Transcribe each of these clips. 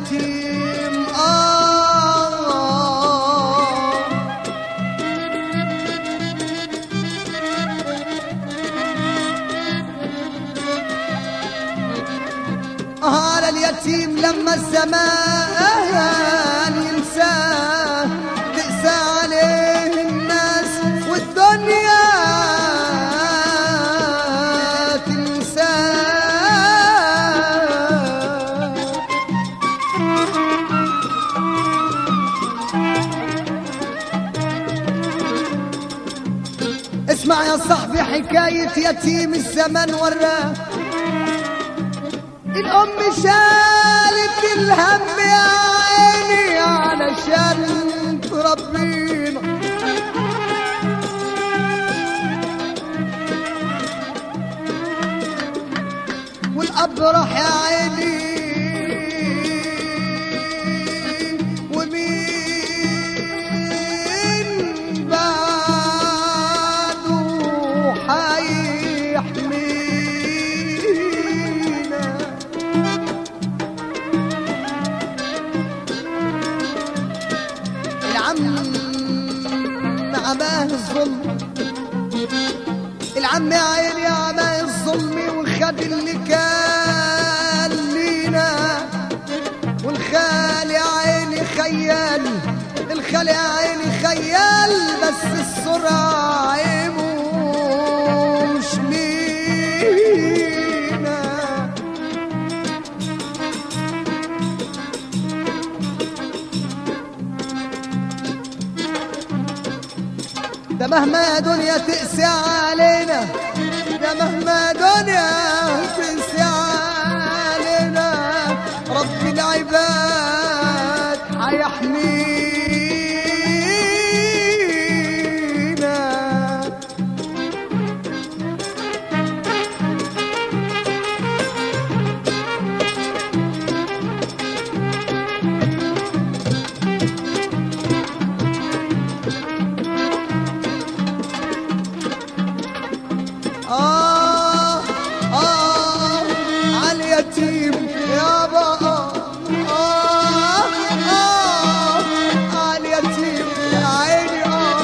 اليتيم آه آه على اليتيم لما الزمان ينساه تقسى عليه الناس والدنيا تنساه اسمع يا صاحبي حكاية يتيم الزمن وراه الأم شالت الهم يا عيني علشان تربينا والأب راح يا عيني ومين بعده حيحمينا العم عماه الظلم العم يا عيني عماه الظلم وخد اللي كان لينا والخال يا عيني خيال الخال يا عيني خيال بس السرعة عيبه مش لينا ده مهما دنيا تقسى علينا ده مهما دنيا تقسى علينا رب العباد حيحمينا آه آه عاليتيم يابا آه آه آه عاليتيم يا عيني آه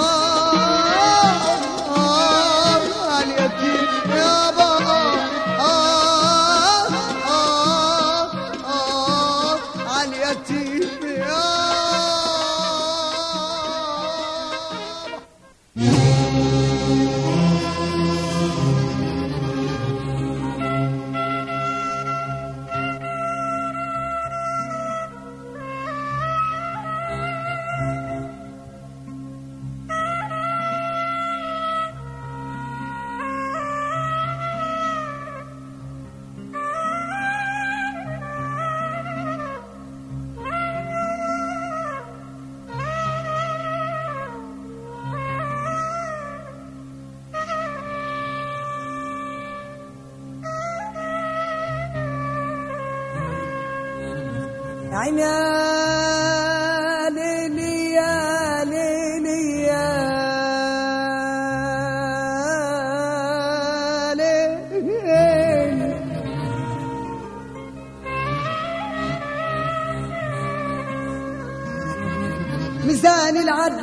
آه آه عاليتيم يابا آه آه آه آه عاليتيم يابا عيني يا ليلي يا ليلي يا ليلي ميزان العدل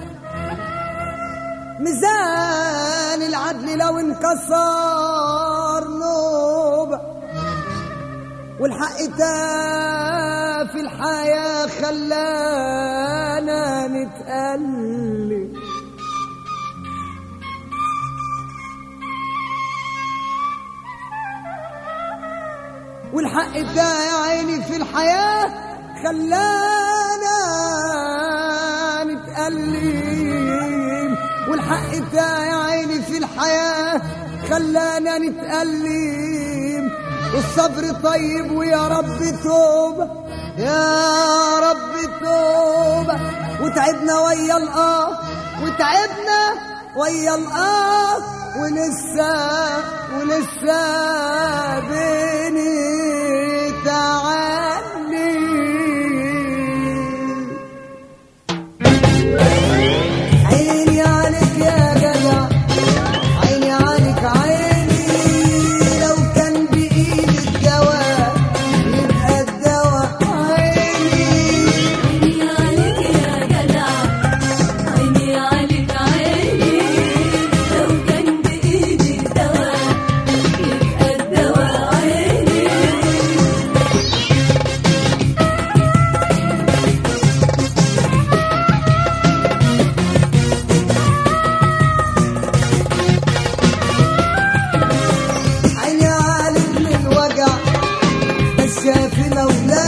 ميزان العدل لو انكسر نوبه والحق تا في الحياة خلانا نتألم والحق تا يا عيني في الحياة خلانا نتألم والحق تا يا عيني في الحياة خلانا نتألم والصبر طيب ويا رب توبة يا رب توبة وتعبنا ويا الآه وتعبنا ويا الآه ولسه ولسه بيني تعلي عيني عليك يا جدع عيني عليك عيني لو كان بإيدي الدواء يبقى الدواء مولاي